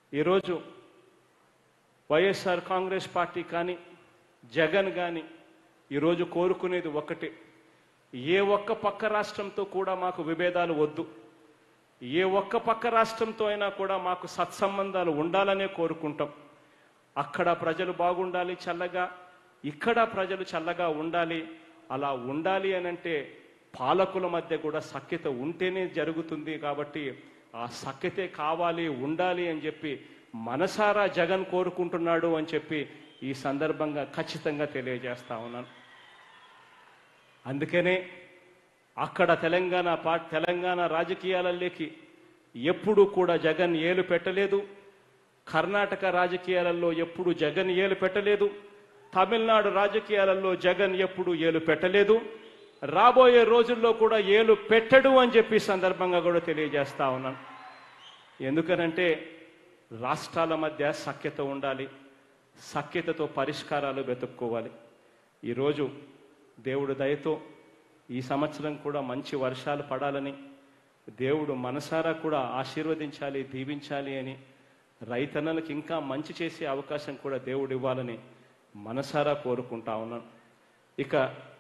ఈరోజు వైఎస్ఆర్ కాంగ్రెస్ పార్టీ కానీ జగన్ కానీ ఈరోజు కోరుకునేది ఒకటే ఏ ఒక్క పక్క రాష్ట్రంతో కూడా మాకు విభేదాలు వద్దు ఏ ఒక్క పక్క రాష్ట్రంతో అయినా కూడా మాకు సత్సంబంధాలు ఉండాలనే కోరుకుంటాం అక్కడ ప్రజలు బాగుండాలి చల్లగా ఇక్కడ ప్రజలు చల్లగా ఉండాలి అలా ఉండాలి అని అంటే పాలకుల మధ్య కూడా సఖ్యత ఉంటేనే జరుగుతుంది కాబట్టి ఆ సఖ్యతే కావాలి ఉండాలి అని చెప్పి మనసారా జగన్ కోరుకుంటున్నాడు అని చెప్పి ఈ సందర్భంగా ఖచ్చితంగా తెలియజేస్తా ఉన్నాను అందుకనే అక్కడ తెలంగాణ పా తెలంగాణ రాజకీయాలలోకి ఎప్పుడు కూడా జగన్ ఏలు పెట్టలేదు కర్ణాటక రాజకీయాలలో ఎప్పుడు జగన్ ఏలు పెట్టలేదు తమిళనాడు రాజకీయాలలో జగన్ ఎప్పుడు ఏలు పెట్టలేదు రాబోయే రోజుల్లో కూడా ఏలు పెట్టడు అని చెప్పి ఈ సందర్భంగా కూడా తెలియజేస్తా ఉన్నాను ఎందుకనంటే రాష్ట్రాల మధ్య సఖ్యత ఉండాలి సఖ్యతతో పరిష్కారాలు వెతుక్కోవాలి ఈరోజు దేవుడు దయతో ఈ సంవత్సరం కూడా మంచి వర్షాలు పడాలని దేవుడు మనసారా కూడా ఆశీర్వదించాలి దీవించాలి అని రైతన్నలకు ఇంకా మంచి చేసే అవకాశం కూడా దేవుడు ఇవ్వాలని మనసారా కోరుకుంటా ఉన్నాను ఇక